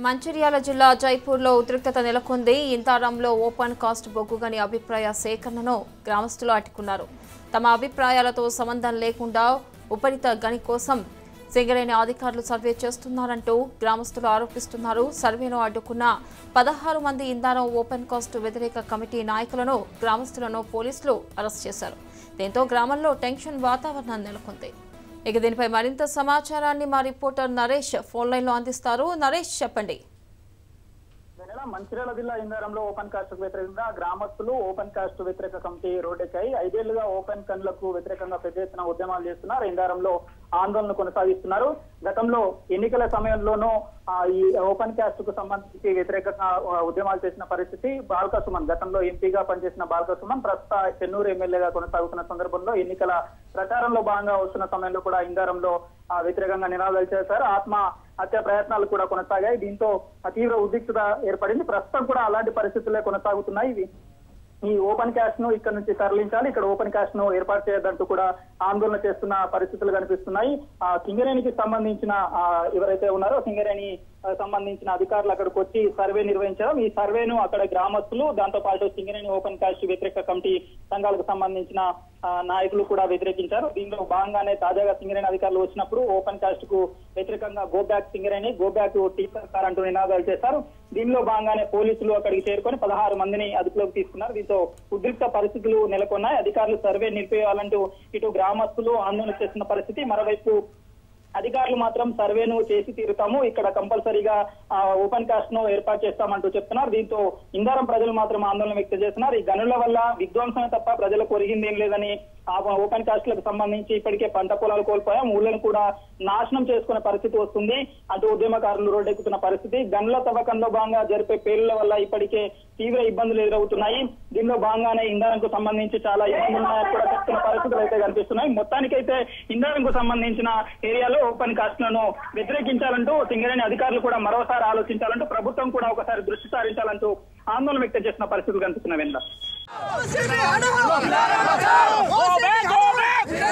మంచిర్యాల జిల్లా జైపూర్లో ఉద్రిక్తత నెలకొంది ఇంతారంలో ఓపెన్ కాస్ట్ బొగ్గుగని అభిప్రాయ సేకరణను గ్రామస్తులు అడ్డుకున్నారు తమ అభిప్రాయాలతో సంబంధం లేకుండా ఉపరిత గని కోసం సింగరేణి అధికారులు సర్వే చేస్తున్నారంటూ గ్రామస్తులు ఆరోపిస్తున్నారు సర్వేను అడ్డుకున్న పదహారు మంది ఇందారం ఓపెన్ కాస్ట్ వ్యతిరేక కమిటీ నాయకులను గ్రామస్తులను పోలీసులు అరెస్ట్ చేశారు దీంతో గ్రామంలో టెన్షన్ వాతావరణం నెలకొంది ఇక దీనిపై మరింత సమాచారాన్ని మా రిపోర్టర్ నరేష్ ఫోన్ లైన్లో అందిస్తారు నరేష్ చెప్పండి నెల మంచిర్యాల జిల్లా ఇందారంలో ఓపెన్ కాస్ట్ వ్యతిరేకంగా గ్రామస్తులు ఓపెన్ కాస్ట్ వ్యతిరేక కమిటీ రోడ్డెక్కాయి ఐదేళ్లుగా ఓపెన్ కన్లకు వ్యతిరేకంగా పెద్ద ఎత్తున ఉద్యమాలు చేస్తున్నారు ఇందారంలో ఆందోళన కొనసాగిస్తున్నారు గతంలో ఎన్నికల సమయంలోనూ ఆ, ఈ ఓపెన్ కాస్ట్ కు సంబంధించి వ్యతిరేకంగా ఆ, ఉద్యమాలు చేసిన పరిస్థితి బాల్క సుమన్ గతంలో ఎంపీగా పనిచేసిన బాల్క సుమన్ ప్రస్తుత చెన్నూరు ఎమ్మెల్యేగా కొనసాగుతున్న సందర్భంలో ఎన్నికల ప్రచారంలో భాగంగా వస్తున్న సమయంలో కూడా ఇందారంలో ఆ, వ్యతిరేకంగా నినాదాలు చేశారు ఆత్మ హత్య ప్రయత్నాలు కూడా కొనసాగాయి దీంతో ఆ తీవ్ర ఉద్రిక్తత ఏర్పడింది ప్రస్తుతం కూడా అలాంటి పరిస్థితులే కొనసాగుతున్నాయి ఇవి ఈ ఓపెన్ క్యాష్ ను ఇక్కడ నుంచి తరలించాలి ఇక్కడ ఓపెన్ క్యాష్ ను ఏర్పాటు చేయొద్దంటూ కూడా ఆందోళన చేస్తున్న పరిస్థితులు కనిపిస్తున్నాయి ఆ సింగరేణికి సంబంధించిన ఆ, ఎవరైతే ఉన్నారో సింగరేణి ఆ, సంబంధించిన అధికారులు అక్కడికి వచ్చి సర్వే నిర్వహించడం ఈ సర్వేను అక్కడ గ్రామస్తులు దాంతో పాటు సింగరేణి ఓపెన్ కాస్ట్ వ్యతిరేక కమిటీ సంఘాలకు సంబంధించిన ఆ, నాయకులు కూడా వ్యతిరేకించారు దీనిలో భాగంగానే తాజాగా సింగరేణి అధికారులు వచ్చినప్పుడు ఓపెన్ కాస్ట్ కు వ్యతిరేకంగా go back Singareni go back T సర్కార్ అంటూ నినాదాలు చేశారు దీనిలో భాగంగానే పోలీసులు అక్కడికి చేరుకొని పదహారు మందిని అదుపులోకి తీసుకున్నారు దీంతో ఉద్రిక్త పరిస్థితులు నెలకొన్నాయి అధికారులు సర్వే నిలిపేయాలంటూ ఇటు గ్రామస్తులు ఆందోళన చేస్తున్న పరిస్థితి మరోవైపు అధికారులు మాత్రం సర్వేను చేసి తీరుతాము ఇక్కడ కంపల్సరీగా ఆ, ఓపెన్ కాస్ట్ ను ఏర్పాటు చేస్తామంటూ చెప్తున్నారు దీంతో ఇందారం ప్రజలు మాత్రం ఆందోళన వ్యక్తం చేస్తున్నారు ఈ గనుల వల్ల విధ్వంసమే తప్ప ప్రజలకు ఒరిగింది ఏం లేదని ఆ ఓపెన్ కాస్ట్ లకు సంబంధించి ఇప్పటికే పంట పొలాలు కోల్పోయాం ఊళ్ళను కూడా నాశనం చేసుకునే పరిస్థితి వస్తుంది అటు ఉద్యమకారులు రోడ్డెక్కుతున్న పరిస్థితి గనుల తవ్వకంలో భాగంగా జరిపే పేలుల వల్ల ఇప్పటికే తీవ్ర ఇబ్బందులు ఎదురవుతున్నాయి దీనిలో భాగంగానే ఇంధనంకు సంబంధించి చాలా ఇబ్బందులు ఉన్నాయని కూడా చెప్తున్న పరిస్థితులు అయితే కనిపిస్తున్నాయి మొత్తానికైతే ఇంధనంకు సంబంధించిన ఏరియాలో ఓపెన్ కాస్ట్ లను వ్యతిరేకించాలంటూ సింగరేణి అధికారులు కూడా మరోసారి ఆలోచించాలంటూ ప్రభుత్వం కూడా ఒకసారి దృష్టి సారించాలంటూ ఆందోళన వ్యక్తం చేసిన పరిస్థితులు కనిపిస్తున్నాయి వెంట Go back, go back!